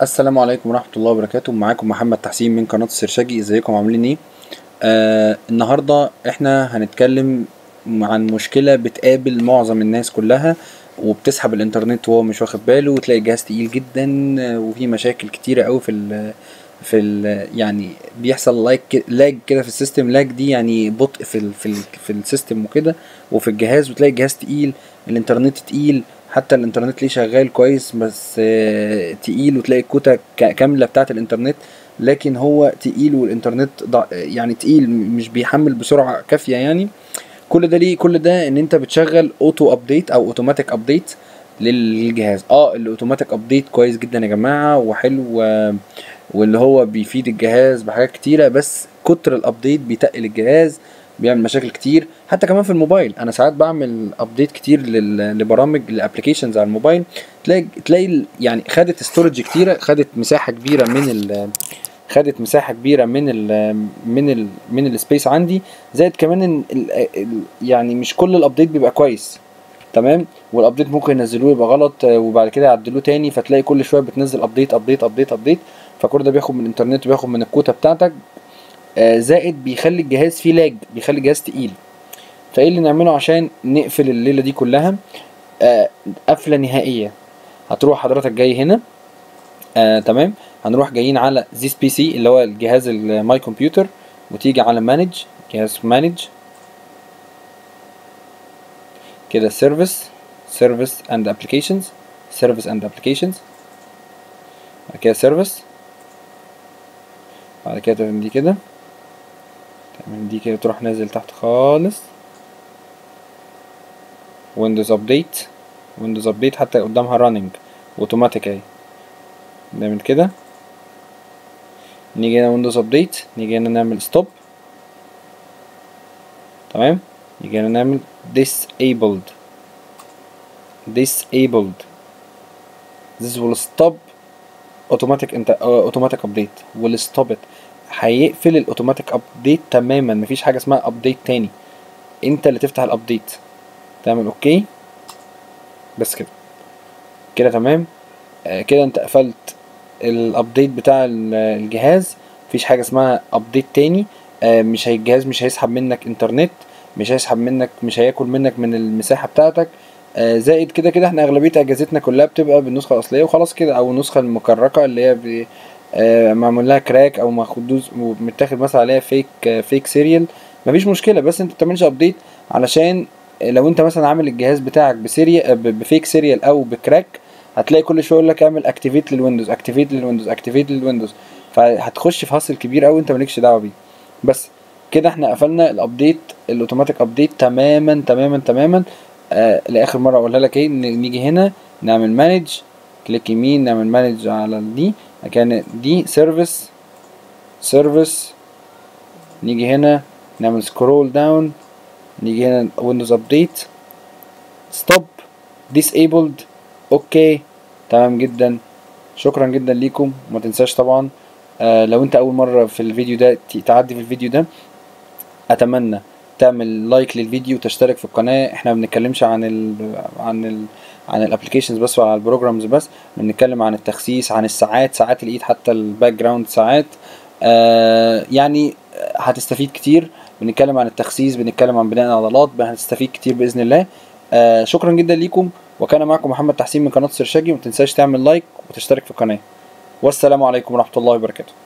السلام عليكم ورحمة الله وبركاته معاكم محمد تحسين من قناة السرشاجي ازيكم عاملين ايه آه النهاردة احنا هنتكلم عن مشكلة بتقابل معظم الناس كلها وبتسحب الانترنت وهو مش واخد باله وتلاقي الجهاز تقيل جدا آه، وفي مشاكل كتيرة قوي في ال في ال يعني بيحصل لايك لاج كده في السيستم لاج دي يعني بطء في ال في ال في السيستم وكده وفي الجهاز وتلاقي الجهاز تقيل الانترنت تقيل حتى الانترنت ليه شغال كويس بس آه، تقيل وتلاقي الكوتا ك- كاملة بتاعة الانترنت لكن هو تقيل والانترنت ضع يعني تقيل م- مش بيحمل بسرعة كافية يعني كل ده ليه كل ده ان انت بتشغل اوتو ابديت او اوتوماتيك ابديت للجهاز اه الاوتوماتيك ابديت كويس جدا يا جماعة وحلو و- واللي هو بيفيد الجهاز بحاجات كتيرة بس كتر الابديت بيتقل الجهاز بيعمل مشاكل كتير حتى كمان في الموبايل انا ساعات بعمل ابديت كتير لل- لبرامج الابلكيشنز على الموبايل تلاقي تلاقي ال- يعني خدت ستورج كتيره خدت مساحه كبيره من ال خدت مساحه كبيره من ال من ال من السبيس عندي زائد كمان إن ال ال يعني مش كل الابديت بيبقى كويس تمام والابديت ممكن ينزلوه يبقى غلط آه، وبعد كده يعدلوه تاني فتلاقي كل شويه بتنزل ابديت ابديت ابديت ابديت فكل ده بياخد من الانترنت وبياخد من الكوتا بتاعتك آه، زائد بيخلي الجهاز فيه لاج بيخلي الجهاز تقيل فايه اللي نعمله عشان نقفل الليله دي كلها آه، قفله نهائيه هتروح حضرتك جاي هنا آه تمام هنروح جايين على this PC اللي هو الجهاز الماي كمبيوتر وتيجي على مانج جهاز مانج كده سيرفيس سيرفيس اند ابلكيشنز سيرفيس اند ابلكيشنز بعد كده سيرفيس بعد كده تعمل دي كده تعمل دي كده تروح نازل تحت خالص ويندوز ابديت ويندوز ابديت حتى قدامها راننج اوتوماتيك اهي نعمل كده نيجي هنا ويندوز ابديت نيجي هنا نعمل ستوب تمام نيجي هنا نعمل disabled disabled this will stop automatic انت automatic update will stop it هيقفل الاوتوماتيك ابديت تماما مفيش حاجه اسمها ابديت تاني انت اللي تفتح الابديت تعمل اوكي بس كده كده تمام آه، كده انت قفلت الابديت بتاع ال- الجهاز مفيش حاجه اسمها ابديت تاني آه، مش هي الجهاز مش هيسحب منك انترنت مش هيسحب منك مش هياكل منك من المساحه بتاعتك آه، زائد كده كده احنا اغلبيه اجهزتنا كلها بتبقى بالنسخه الاصليه وخلاص كده او النسخه المكركه اللي هي ب- آه، معمول لها كراك او ماخدوز ومتاخد مثلا عليها فيك آه، فيك سيريال مفيش مشكله بس انت متعملش ابديت علشان لو انت مثلا عامل الجهاز بتاعك بسيريال بفيك سيريال او بكراك هتلاقي كل شويه يقول لك اعمل اكتيفيت للويندوز اكتيفيت للويندوز اكتيفيت للويندوز فهتخش في هاسل كبير قوي انت مالكش دعوه بيه بس كده احنا قفلنا الابديت الاوتوماتيك ابديت تماما تماما تماما آه لاخر مره اقولها لك ايه ن- نيجي هنا نعمل مانج كليك يمين نعمل مانج على دي مكان دي سيرفيس سيرفيس نيجي هنا نعمل سكرول داون نيجي هنا ويندوز ابديت ستوب disabled اوكي تمام جدا شكرا جدا ليكم وما تنساش طبعا آه لو انت اول مره في الفيديو ده ت- تعدي في الفيديو ده اتمنى تعمل لايك للفيديو وتشترك في القناه احنا ما بنتكلمش عن ال عن ال عن الابلكيشنز بس وعلى البروجرامز بس بنتكلم عن التخسيس عن الساعات ساعات الايد حتى الباك جراوند ساعات آه يعني هتستفيد كتير بنتكلم عن التخسيس بنتكلم عن بناء العضلات هتستفيد كتير باذن الله آه شكرا جدا ليكم وكان معكم محمد تحسين من قناه سرشاجي وما تنساش تعمل لايك وتشترك في القناه والسلام عليكم ورحمه الله وبركاته